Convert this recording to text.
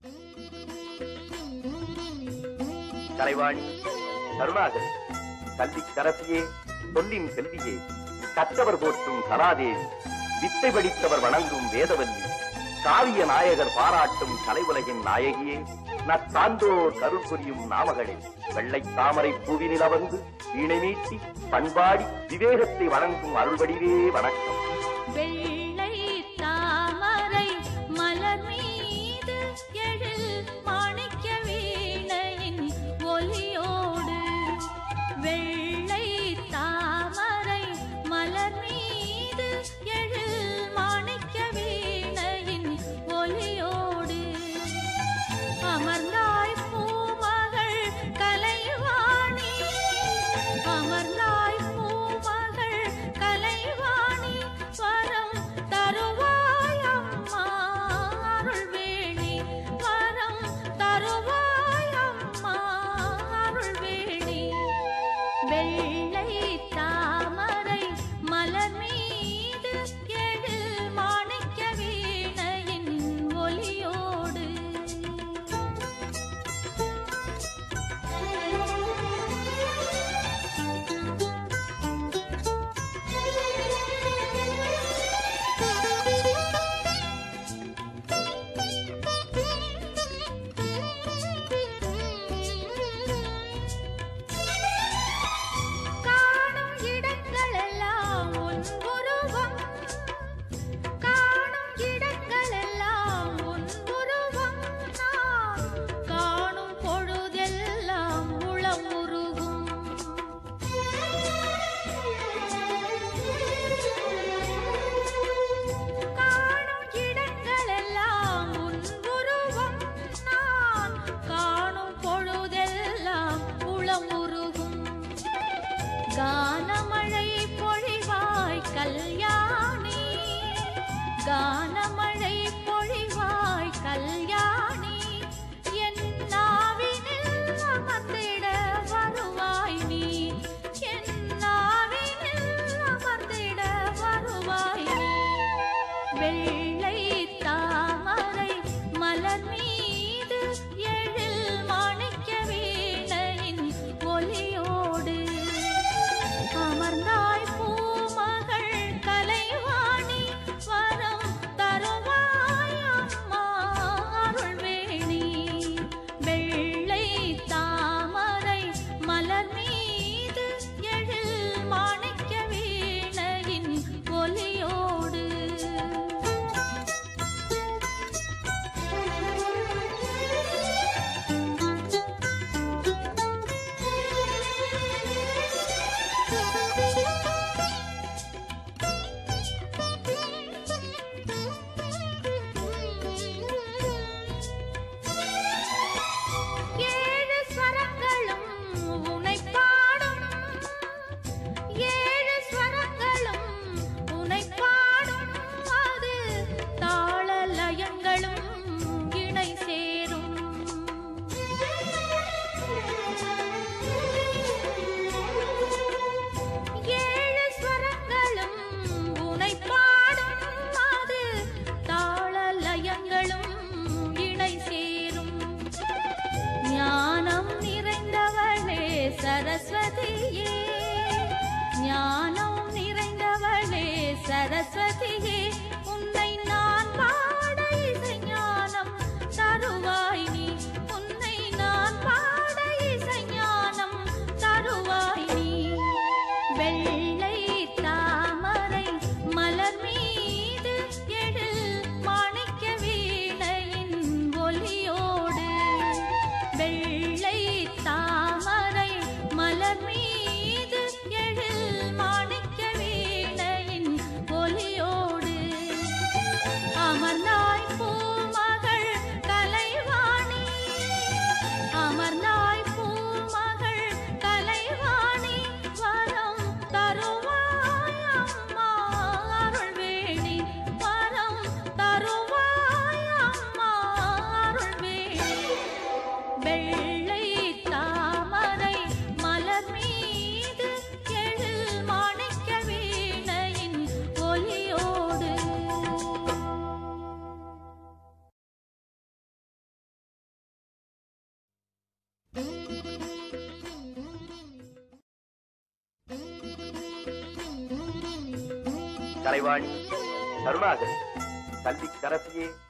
கலைவாணி கருணாகரி கல்வி கரசியே சொல்லின் செல்வியே கற்றவர் போற்றும் கலாதேவி வித்தை படித்தவர் வணங்கும் வேதவல்லி காவிய நாயகர் பாராட்டும் கலைவுலகின் நாயகியே நற்சான்றோர் கருள் புரியும் நாமகளே வெள்ளை தாமரை பூவினில வந்து வீணை மீட்டி பண்பாடி விவேகத்தை வணங்கும் அருள்வடிவே வணக்கம் வெள்ளை தாமரை மலர் மீது எழில் மாணிக்க வீணையின் ஒலியோடு வெள்ளை தாமரை மலர் மீது எழில் மாணிக்க வீணையின் ஒலியோடு அமர்ந்தாய் பூமகள் கலைவாணி அமர்ந்தாய் பூமகள் கலைவாணி வரம் தருவாய் அம்மா அருள்வேணி வரம் தருவாய் அம்மா அருள்வேணி வெள்ளை தாமரை மலர் மீது எழில் மாணிக்க வீணையின் ஒலியோடு காணும் இடங்களெல்லாம் உன் உருவம் காணும் இடங்களெல்லாம் உன் உருவம் நான் காணும் பொழுதெல்லாம் உளம் உருகும் காணும் இடங்களெல்லாம் உன் உருவம் நான் காணும் பொழுதெல்லாம் உளம் உருகும் கானமழை பொழிவாய் கல்யாணி கானமழை பொழிவாய் கல்யாணி என் நாவினில் அமர்ந்திட வருவாய் நீ என் நாவினில் அமர்ந்திட வருவாய் நீ வெள்ளை தாமரை மலர் மீது எழில் மாணிக்க வீணையின் ஒலியோடு அமர்ந்தாய் பூமகள் கலைவாணி வரம் தருவாய் அம்மா அருள்வேணி வெள்ளை தாமரை மலர் மீது எழில் மாணிக்க வீணையின் ஒலியோடு ஏழு ஸ்வரங்களும் உனை பாடும் ஏழு ஸ்வரங்களும் உனை பாடும் அது தாள லயங்களும் இணை சேரும் ஏழு ஸ்வரங்களும் உனை பாடும் அது தாள லயங்களும் இணை சேரும் ஞானம் நிறைந்தவளே சரஸ்வதியே ஞானம் நிறைந்தவளே சரஸ்வதியே உன்னை நான் பாட இசை ஞானம் தருவாய் நீ உன்னை நான் பாட இசை ஞானம் தருவாய் நீ வெள்ளை தாமரை மலர் மீது எழில் மாணிக்க வீணையின் ஒலியோடு வெள்ளை தாமரை மலர் மீது எழில் மாணிக்க வீணையின் ஒலியோடு கலைவாணி கருணாகரி கல்வி கரசியே